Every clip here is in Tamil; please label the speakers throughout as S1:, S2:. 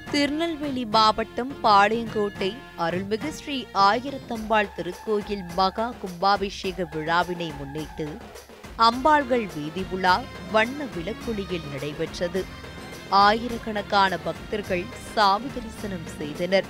S1: திருநெல்வேலி மாவட்டம் பாளையங்கோட்டை அருள்மிகு ஸ்ரீ ஆயிரத்தம்பாள் திருக்கோயில் மகா கும்பாபிஷேக விழாவினை முன்னிட்டு அம்பாள்கள் வீதி உலா வண்ண விளக்கொளியில் நடைபெற்றது ஆயிரக்கணக்கான பக்தர்கள் சாமி தரிசனம் செய்தனர்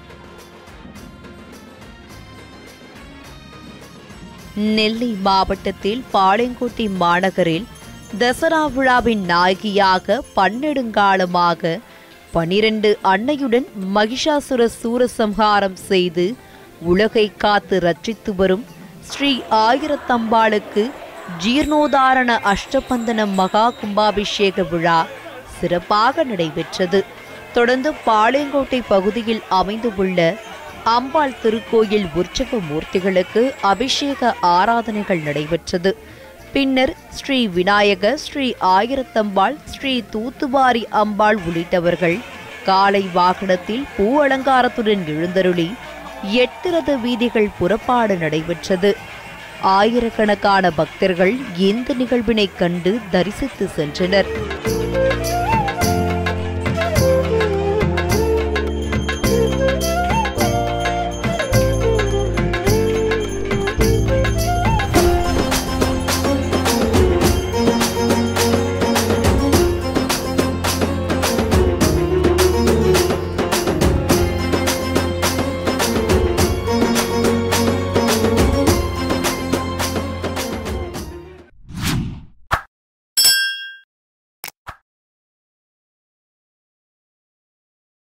S1: நெல்லை மாவட்டத்தில் பாளையங்கோட்டை மாநகரில் தசரா விழாவின் நாயகியாக பன்னெடுங்காலமாக பனிரெண்டு அன்னையுடன் மகிஷாசுர சூரசம்ஹாரம் செய்து உலகை காத்து ரட்சித்து வரும் ஸ்ரீ ஆயிரத்தம்பாளுக்கு ஜீர்ணோதாரண அஷ்டபந்தன மகா கும்பாபிஷேக விழா சிறப்பாக நடைபெற்றது தொடர்ந்து பாளையங்கோட்டை பகுதியில் அமைந்துள்ள அம்பாள் திருக்கோயில் உற்சவ மூர்த்திகளுக்கு அபிஷேக ஆராதனைகள் நடைபெற்றது பின்னர் ஸ்ரீ விநாயக ஸ்ரீ ஆயிரத்தம்பாள் ஸ்ரீ தூத்துவாரி அம்பாள் உள்ளிட்டவர்கள் காலை வாகனத்தில் பூ அலங்காரத்துடன் எழுந்தருளி எட்டு ரத வீதிகள் புறப்பாடு நடைபெற்றது ஆயிரக்கணக்கான பக்தர்கள் இந்த நிகழ்வினை கண்டு தரிசித்து சென்றனர்